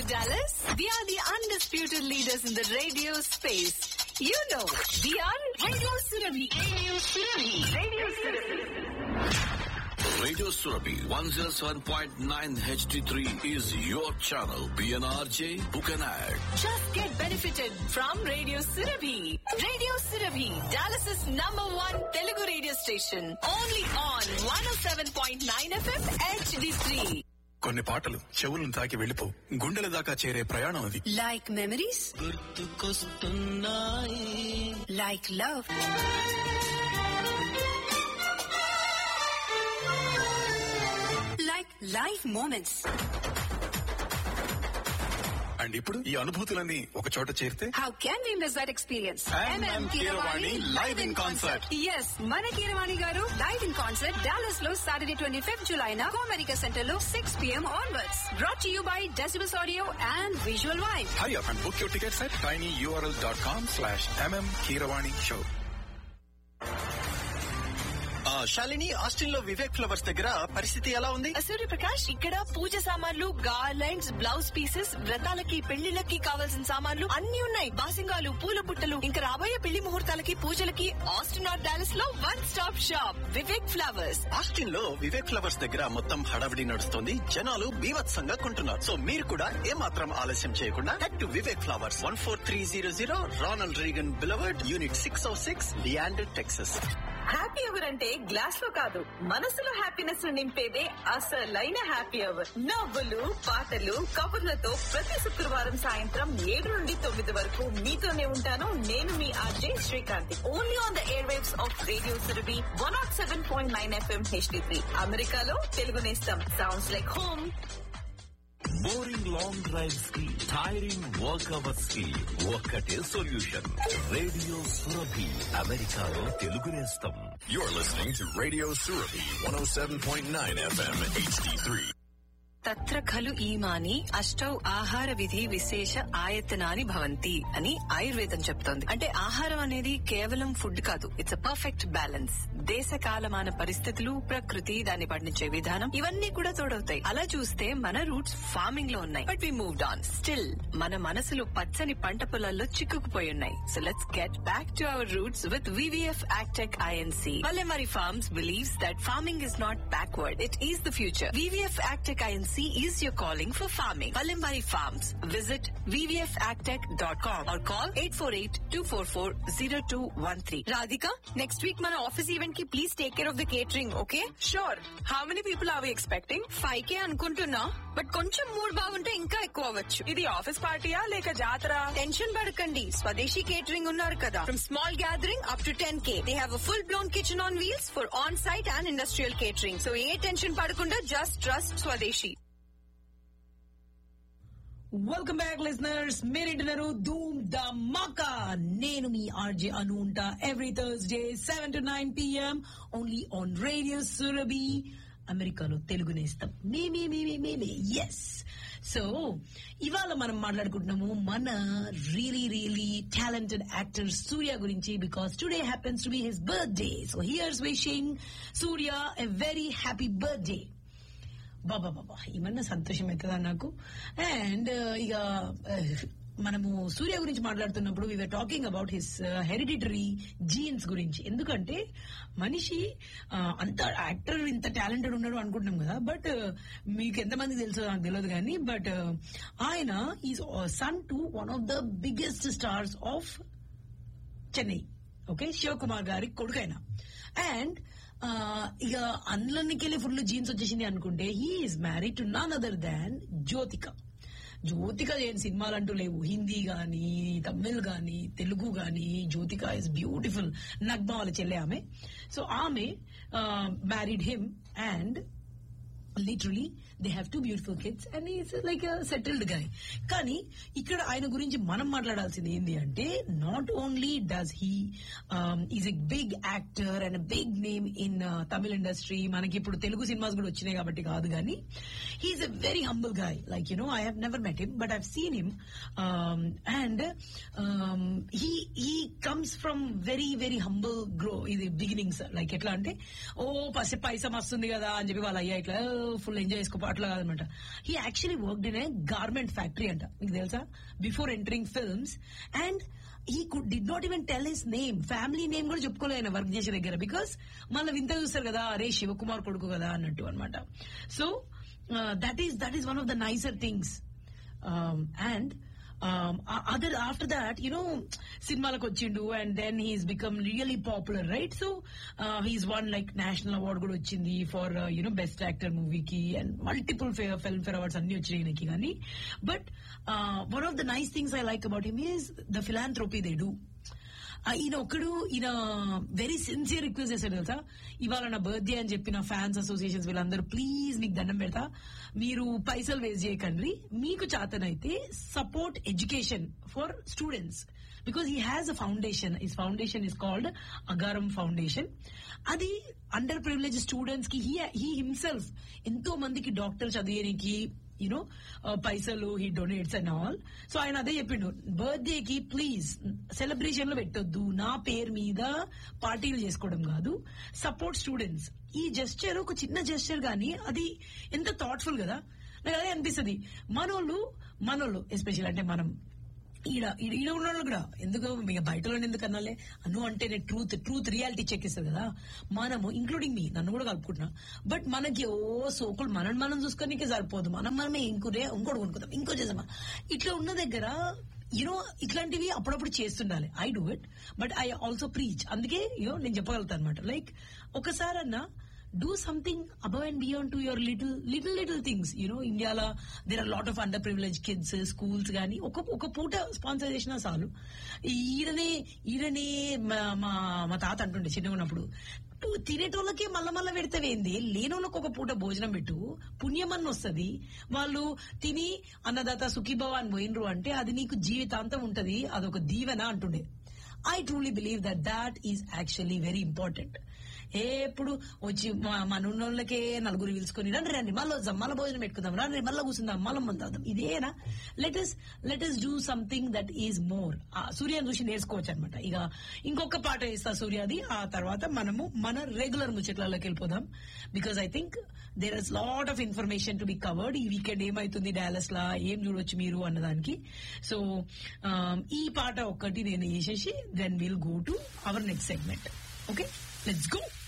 Dallas? We are the undisputed leaders in the radio space. You know, we are Radio Surabhi. Radio Surabhi. Radio Surabhi. Radio Surabhi 107.9 HD3 is your channel. PNRJ, book an ad. Just get benefited from Radio Surabhi. Radio Surabhi, Dallas's number one Telugu radio station. Only on 107.9 FM HD3. కొన్ని పాటలు చెవులను తాకి వెళ్ళిపో గుండెల దాకా చేరే ప్రయాణం అది Like memories? Like love? Like life moments. And ఇప్పుడు ఈ అనుభూతులన్నీ ఒక చోట చేరితే How can we miss that experience? MM Keeravani live in concert. Yes, మన Keeravani garu live in concert Dallas లో సాటర్డే ట్వంటీ ఫిఫ్త్ జులై నా అమెరికా సెంటర్ లో six PM onwards brought you by decibels audio and visual vibe high up and book your tickets at tiny URL dot com slash MM Keeravani show ఆ, Shalini Austin లో Vivek flowers దగ్గర పరిస్థితి ఎలా ఉంది సూర్యప్రకాష్ ఇక్కడ పూజ సామాన్లు గార్లెండ్స్ బ్లౌజ్ పీసెస్ వ్రతాలకి పెళ్లిళ్ళకి కావాల్సిన సామాన్లు అన్ని ఉన్నాయి బాసింగాలు పూల బుట్టలు ఇంకా రాబోయే పెళ్లి ముహూర్తాలకి పూజలకి ఆస్టిన్ ఆర్ డాలస్ లో one stop shop Vivek flowers Austin లో వివేక్ ఫ్లవర్స్ దగ్గర మొత్తం హడావిడి నడుస్తుంది జనాలు బీభత్సంగా కొంటున్నారు సో మీరు కూడా ఏమాత్రం ఆలస్యం చేయకుండా head to Vivek flowers one four three zero zero Ronald Reagan boulevard unit six O six Leander Texas happy hour అంటే గ్లాస్ లో కాదు మనసులో హ్యాపీనెస్ ను నింపేదే అసలైన హ్యాపీ అవర్ నవ్వులు పాటలు కబుర్లతో ప్రతి శుక్రవారం సాయంత్రం ఏడు నుండి తొమ్మిది వరకు మీతోనే ఉంటాను నేను మీ RJ Srikanth only on the air waves of radio Surabhi one naught seven point nine FM HD three అమెరికాలో తెలుగు నేస్తం sounds like home boring long drives కి టైరింగ్ వర్క్ అవర్స్ కి ఒక్కటే సొల్యూషన్ రేడియో సురభి అమెరికాలో తెలుగు నేస్తం You're listening to Radio Surabhi 107.9 FM HD3. తత్ర ఖలు ఈమాని అష్టౌ ఆహార విధి విశేష ఆయతనాని భవంతి అని ఆయుర్వేదం చెప్తోంది అంటే ఆహారం అనేది కేవలం ఫుడ్ కాదు ఇట్స్ అ పర్ఫెక్ట్ బ్యాలెన్స్ దేశ కాలమాన పరిస్థితులు ప్రకృతి దాన్ని పండించే విధానం ఇవన్నీ కూడా తోడవుతాయి అలా చూస్తే మన రూట్స్ ఫార్మింగ్ లో ఉన్నాయి but we moved on still మన మనసులు పచ్చని పంట పొలాల్లో చిక్కుకుపోయి ఉన్నాయి so let's get back to our roots with VVF agtech INC Palamari Farms believes that farming is not backward. It is the future. VVF Agtech INC is your calling for farming. Palamari Farms. Visit vvfagtech.com or call 848-244-0213. Radhika, next week మన office event కి please take care of the catering okay sure how many people are expecting five K అనుకుంటున్నా but కొంచెం mood బాగుంటే ఇంకా ఎక్కువ అవ్వచ్చు ఇది office పార్టీయా లేక జాతర టెన్షన్ పడకండి స్వదేశీ కేటరింగ్ ఉన్నారు కదా from small gathering up to ten K they have full blown kitchen on wheels for on site and industrial catering so ఏ టెన్షన్ పడకుండా just trust Swadeshi welcome back listeners మీరింటున్నారు ధూమ్ ద మకా నేను మీ ఆర్జే అను ఉంటా every Thursday seven to nine PM only on radio Surabhi అమెరికాలో తెలుగు నేస్తాం మేమే మేమే మేమే ఎస్ సో ఇవాళ మనం మాట్లాడుకుంటున్నాము మన really really talented actor Surya గురించి because today happens to be his birthday so here's wishing Surya a very happy birthday బాబా బాబా ఏమన్నా సంతోషం అవుతుందా నాకు అండ్ ఇక uh, మనము సూర్య గురించి మాట్లాడుతున్నప్పుడు we are talking about his hereditary genes గురించి ఎందుకంటే మనిషి uh, అంత యాక్టర్ ఇంత టాలెంటెడ్ ఉన్నాడు అనుకుంటున్నాం కదా బట్ మీకు ఎంతమంది తెలుసో నాకు తెలియదు కానీ బట్ ఆయన is son to one of the biggest stars of Chennai okay Sivakumar garu కొడుకైన అండ్ ఇక అందులోనికెళ్ళి ఫుల్ జీన్స్ వచ్చేసింది అనుకుంటే he's married to none other than Jyothika Jyothika చేయని సినిమాలు అంటూ లేవు హిందీ గాని తమిళ్ గాని తెలుగు గాని జ్యోతిక ఇస్ బ్యూటిఫుల్ నగ్మ వాళ్ళ చెల్లె ఆమె సో ఆమె married him and literally they have two beautiful kids and is like settled guy కానీ ఇక్కడ ఆయన గురించి మనం మాట్లాడాల్సింది ఏంటి అంటే not only does he is a big actor and big name in Tamil industry మనకి ఇప్పుడు తెలుగు సినిమాస్ కూడా వచ్చినాయి కాబట్టి కాదు కానీ he's a very humble guy like you know I have never met him but I've seen him and he he comes from very very humble grow ఇది beginnings like ఎట్లా అంటే ఓ పసి పైసా వస్తుంది కదా అని చెప్పి వాళ్ళ అయ్యా ఇట్లా "ఓ, ఫుల్ ఎంజాయ్ చేసుకో అట్లా కాదనమాట he actually work in a garment factory అంట మీకు తెలుసా before entering films and he could did not even tell his name family name కూడా చెప్పుకోలేదు ఆయన వర్క్ చేసే దగ్గర బికాస్ మళ్ళీ వింత చూస్తారు కదా అరే శివకుమార్ కొడుకు కదా అన్నట్టు అనమాట so that is that is one of the nicer things and other after that you know సినిమాలకు వచ్చిండు and then he's become really popular right so he's one like national award కూడా వచ్చింది ఫర్ యునో బెస్ట్ యాక్టర్ మూవీకి and multiple Filmfare awards అన్ని వచ్చినాయి ఈయనకి కానీ but one of the nice things I like about him is the philanthropy they do ఆ, ఈయన ఒక్కడు ఈయన వెరీ సిన్సియర్ రిక్వెస్ట్ చేశాడు తెలుసా ఇవాళ నా బర్త్డే అని చెప్పిన ఫ్యాన్స్ అసోసియేషన్స్ వీళ్ళందరూ ప్లీజ్ మీకు దండం పెడతా మీరు పైసలు వేస్ట్ చేయకండి మీకు చేతనైతే support education for students because he has a foundation his foundation is called Agaram foundation అది అండర్ ప్రివిలేజ్ స్టూడెంట్స్ కి హీ హీ హిమ్సెల్ఫ్ ఎంతో మందికి డాక్టర్ చదివేనికి యూనో పైసలు he donates and all so ఆయన అదే చెప్పిండు బర్త్డే కి ప్లీజ్ సెలబ్రేషన్ లో పెట్టొద్దు నా పేరు మీద పార్టీలు చేసుకోవడం కాదు సపోర్ట్ స్టూడెంట్స్ ఈ జెస్చర్ ఒక చిన్న జెస్చర్ గానీ అది ఎంత థాట్ఫుల్ కదా నాకు అదే అనిపిస్తుంది మనోళ్ళు మనోళ్ళు ఎస్పెషల్ అంటే మనం ఈడ ఈడ ఈడ ఉన్న వాళ్ళు కూడా ఎందుకు ఇక బయట వాళ్ళని ఎందుకు అనాలే అను అంటేనే ట్రూత్ ట్రూత్ రియాలిటీ చెక్ ఇస్తుంది కదా మనము ఇంక్లూడింగ్ మీ నన్ను కూడా కలుపుకుంటున్నా బట్ మనకి ఓ సోకులు మనం మనం చూసుకోనికే సరిపోదు మనం మనమే ఇంకోరే ఇంకోటి కొనుక్కుందాం ఇంకో చేద్దామా ఇట్లా ఉన్న దగ్గర యూనో ఇట్లాంటివి అప్పుడప్పుడు చేస్తుండాలి I do it but I also preach అందుకే యూనో నేను చెప్పగలుగుతాను అనమాట లైక్ ఒకసారన్నా do something above and beyond to your little little little things you know ఇండియాలో there are lot of under privilege kids schools కానీ ఒక ఒక పూట స్పాన్సర్ చేసినా చాలు ఈడనే ఈడనే మా- మా మా తాత అంటుండే చిన్నగా ఉన్నప్పుడు నువ్వు తినేటోళ్ళకి మళ్ళా మళ్ళా పెడతావేంది లేనోళ్ళకి ఒక పూట భోజనం పెట్టు పుణ్యమన్న వస్తుంది వాళ్ళు తిని అన్నదాత సుఖీభవ అని పోయినరు అంటే అది నీకు జీవితాంతం ఉంటది అదొక దీవెన అంటుండే I truly believe that that is actually very important ఎప్పుడు వచ్చి మా- మన ఉన్నోళ్ళకే నలుగురు పిలుచుకొని రండి రండి మళ్ళీ వద్దాం మళ్ళీ భోజనం పెట్టుకుందాం రండి మళ్ళీ కూర్చుందాం మళ్ళీ మందాం ఇదేనా let us let us do something that is more సూర్యని చూసి నేర్చుకోవచ్చు అనమాట ఇక ఇంకొక పాట ఇస్తా సూర్యాది ఆ తర్వాత మనము మన రెగ్యులర్ ముచ్చట్లలోకి వెళ్ళిపోదాం because I think there is lot of information to be covered ఈ వీకెండ్ ఏమైతుంది డాలస్ లా ఏం చూడొచ్చు మీరు అన్నదానికి సో ఈ పాట ఒక్కటి నేను వేసేసి then will go to our next segment okay let's go